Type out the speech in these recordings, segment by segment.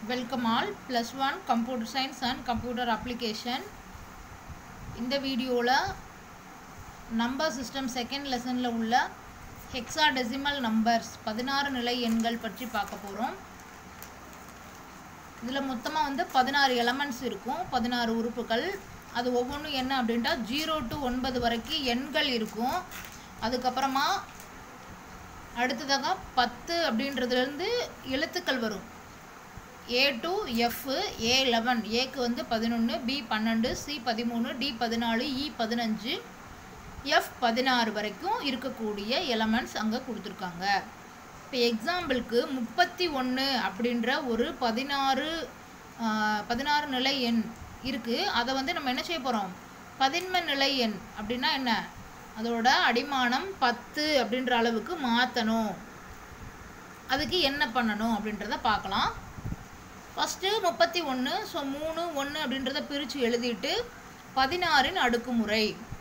welcome all plus one computer science and computer application இந்த வீடியோவில் number system second லெசனில் உள்ள ஹெக்ஸாடெசிமல் நம்பர்ஸ் பதினாறு நிலை எண்கள் பற்றி பார்க்க போகிறோம் இதில் மொத்தமாக வந்து பதினாறு எலமெண்ட்ஸ் இருக்கும் பதினாறு உறுப்புகள் அது ஒவ்வொன்றும் என்ன அப்படின்ட்டா ஜீரோ டு ஒன்பது வரைக்கும் எண்கள் இருக்கும் அதுக்கப்புறமா அடுத்ததாக பத்து அப்படின்றதுலேருந்து எழுத்துக்கள் வரும் A to F A eleven ஏக்கு வந்து பதினொன்று பி பன்னெண்டு சி பதிமூணு டி பதினாலு இ பதினஞ்சு எஃப் பதினாறு வரைக்கும் இருக்கக்கூடிய எலமெண்ட்ஸ் அங்கே கொடுத்துருக்காங்க இப்போ எக்ஸாம்பிளுக்கு முப்பத்தி ஒன்று அப்படின்ற ஒரு பதினாறு பதினாறு நிலை எண் இருக்குது அதை வந்து நம்ம என்ன செய்ய போகிறோம் பதின்ம நிலை எண் அப்படின்னா என்ன அதோட அடிமானம் பத்து அப்படின்ற அளவுக்கு மாற்றணும் அதுக்கு என்ன பண்ணணும் அப்படின்றத பார்க்கலாம் ஃபஸ்ட்டு முப்பத்தி ஒன்று ஸோ மூணு ஒன்று அப்படின்றத பிரித்து எழுதிட்டு பதினாறின் அடுக்குமுறை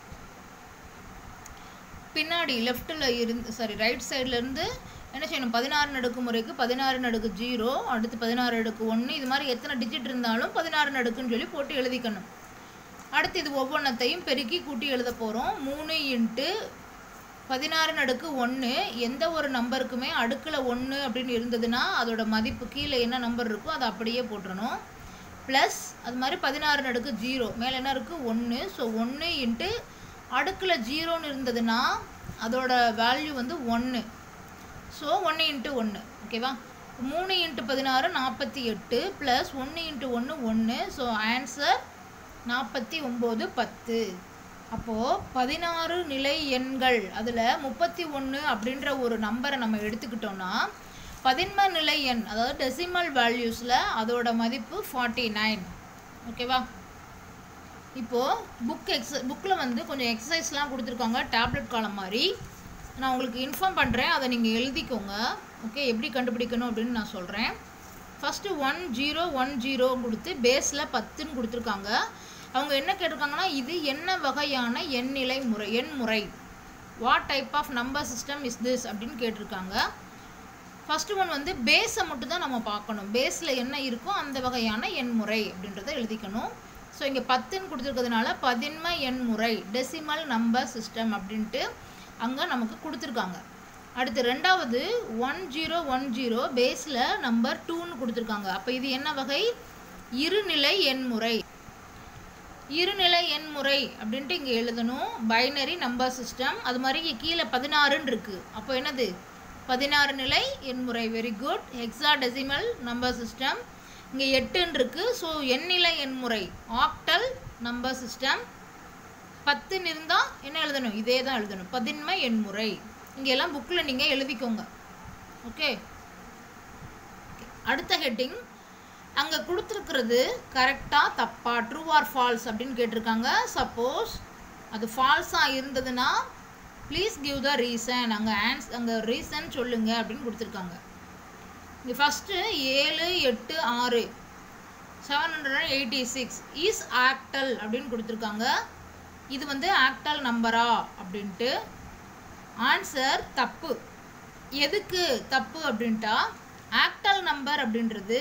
பின்னாடி லெஃப்ட்டில் இருந்து சாரி ரைட் சைட்லேருந்து என்ன செய்யணும் பதினாறு நடுக்கு முறைக்கு பதினாறு நடுக்கு ஜீரோ அடுத்து பதினாறு அடுக்கு ஒன்று இது மாதிரி எத்தனை டிஜிட் இருந்தாலும் பதினாறு நடுக்குன்னு சொல்லி போட்டு எழுதிக்கணும் அடுத்து இது ஒவ்வொன்றத்தையும் பெருக்கி கூட்டி எழுத போகிறோம் மூணு இன்ட்டு பதினாறு நடுக்கு ஒன்று எந்த ஒரு நம்பருக்குமே அடுக்கில் ஒன்று அப்படின்னு இருந்ததுன்னா அதோட மதிப்பு கீழே என்ன நம்பர் இருக்கோ அதை அப்படியே போட்டுறணும் ப்ளஸ் அது மாதிரி பதினாறு நடுக்கு ஜீரோ மேலே என்ன இருக்குது ஒன்று ஸோ ஒன்று இன்ட்டு அடுக்கில் ஜீரோன்னு இருந்ததுன்னா அதோட வேல்யூ வந்து ஒன்று ஸோ ஒன்று இன்ட்டு ஒன்று ஓகேவா மூணு இன்ட்டு பதினாறு நாற்பத்தி எட்டு ப்ளஸ் ஒன்று இன்ட்டு ஒன்று ஒன்று ஸோ ஆன்சர் நாற்பத்தி ஒம்பது பத்து அப்போது பதினாறு நிலை எண்கள் அதில் முப்பத்தி ஒன்று அப்படின்ற ஒரு நம்பரை நம்ம எடுத்துக்கிட்டோன்னா பதின்ம நிலை எண் அதாவது டெசிமல் வேல்யூஸில் அதோட மதிப்பு ஃபார்ட்டி நைன் ஓகேவா இப்போது புக் எக்ஸ் புக்கில் வந்து கொஞ்சம் எக்ஸசைஸ்லாம் கொடுத்துருக்காங்க டேப்லெட் காலம் மாதிரி நான் உங்களுக்கு இன்ஃபார்ம் பண்ணுறேன் அதை நீங்கள் எழுதிக்கோங்க ஓகே எப்படி கண்டுபிடிக்கணும் அப்படின்னு நான் சொல்கிறேன் first one zero one zero கொடுத்து பேஸில் பத்துன்னு கொடுத்துருக்காங்க அவங்க என்ன கேட்டிருக்காங்கன்னா இது என்ன வகையான எண்ணிலை முறை எண் முறை what type of number system is this அப்படின்னு கேட்டிருக்காங்க ஃபஸ்ட்டு ஒன் வந்து பேஸை மட்டும் தான் நம்ம பார்க்கணும் பேஸில் என்ன இருக்கோ அந்த வகையான எண் முறை அப்படின்றத எழுதிக்கணும் ஸோ இங்கே பத்துன்னு கொடுத்துருக்கிறதுனால பதின்ம எண் முறை டெசிமல் நம்பர் சிஸ்டம் அப்படின்ட்டு அங்கே நமக்கு கொடுத்துருக்காங்க அடுத்து ரெண்டாவது ஒன் ஜீரோ ஒன் ஜீரோ பேஸில் நம்பர் டூன்னு கொடுத்துருக்காங்க அப்போ இது என்ன வகை இருநிலை எண்முறை இருநிலை எண்முறை அப்படின்ட்டு இங்கே எழுதணும் பைனரி நம்பர் சிஸ்டம் அது மாதிரி இங்கே கீழே பதினாறுன்னு இருக்குது அப்போ என்னது பதினாறு நிலை எண்முறை very good hexadecimal number system இங்கே எட்டுன்னு இருக்குது ஸோ எண்ணிலை எண்முறை ஆக்டல் நம்பர் சிஸ்டம் பத்துன்னு இருந்தால் என்ன எழுதணும் இதே தான் எழுதணும் பதின்மை எண்முறை இங்கே எல்லாம் புக்கில் நீங்கள் எழுதிக்கோங்க ஓகே அடுத்த ஹெட்டிங் அங்கே கொடுத்துருக்கிறது கரெக்டாக தப்பா ட்ரூ ஆர் ஃபால்ஸ் அப்படின்னு கேட்டிருக்காங்க சப்போஸ் அது ஃபால்ஸாக இருந்ததுன்னா ப்ளீஸ் கிவ் த ரீசன் அங்கே ஆன்ஸ் அங்கே ரீசன் சொல்லுங்க அப்படின்னு கொடுத்துருக்காங்க இங்கே ஃபஸ்ட்டு ஏழு எட்டு ஆறு seven hundred and eighty six is octal அப்படின்னு கொடுத்துருக்காங்க இது வந்து ஆக்டல் நம்பரா அப்படின்ட்டு ஆன்சர் தப்பு எதுக்கு தப்பு அப்படின்ட்டா ஆக்டல் நம்பர் அப்படின்றது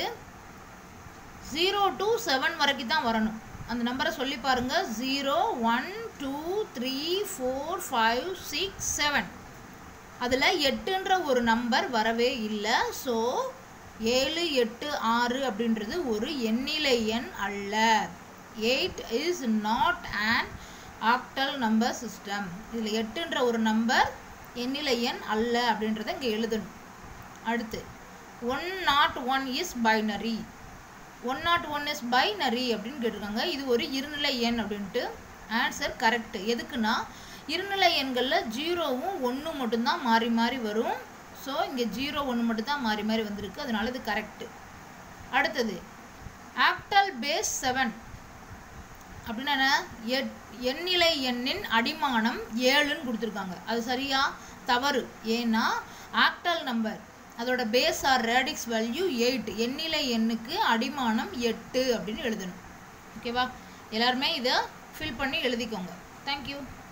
ஜீரோ டு செவன் வரைக்கும் தான் வரணும் அந்த நம்பரை சொல்லி பாருங்கள் zero one two three four five six seven அதில் எட்டுன்ற ஒரு நம்பர் வரவே இல்லை ஸோ ஏழு எட்டு ஆறு அப்படின்றது ஒரு எண்ணிலை எண் அல்ல eight is not and octal number system இதில் எட்டுன்ற ஒரு நம்பர் எண்ணிலை எண் அல்ல அப்படின்றத இங்கே எழுதணும் அடுத்து one not one is binary one not one is binary அப்படின்னு கேட்டிருக்காங்க இது ஒரு இருநிலை எண் அப்படின்ட்டு ஆன்சர் கரெக்டு எதுக்குன்னா இருநிலை எண்களில் ஜீரோவும் ஒன்று மட்டும்தான் மாறி மாறி வரும் ஸோ இங்கே ஜீரோ ஒன்று மட்டும்தான் மாறி மாறி வந்திருக்கு அதனால இது கரெக்டு அடுத்தது ஆக்டல் பேஸ் செவன் அப்படின்னா எட் எண்ணிலை எண்ணின் அடிமானம் ஏழுன்னு கொடுத்துருக்காங்க அது சரியா தவறு ஏன்னா ஆக்டல் நம்பர் அதோட base or radix value eight எண்ணிலை எண்ணுக்கு அடிமானம் எட்டு அப்படின்னு எழுதணும் ஓகேவா எல்லாருமே இதை ஃபில் பண்ணி எழுதிக்கோங்க தேங்க்யூ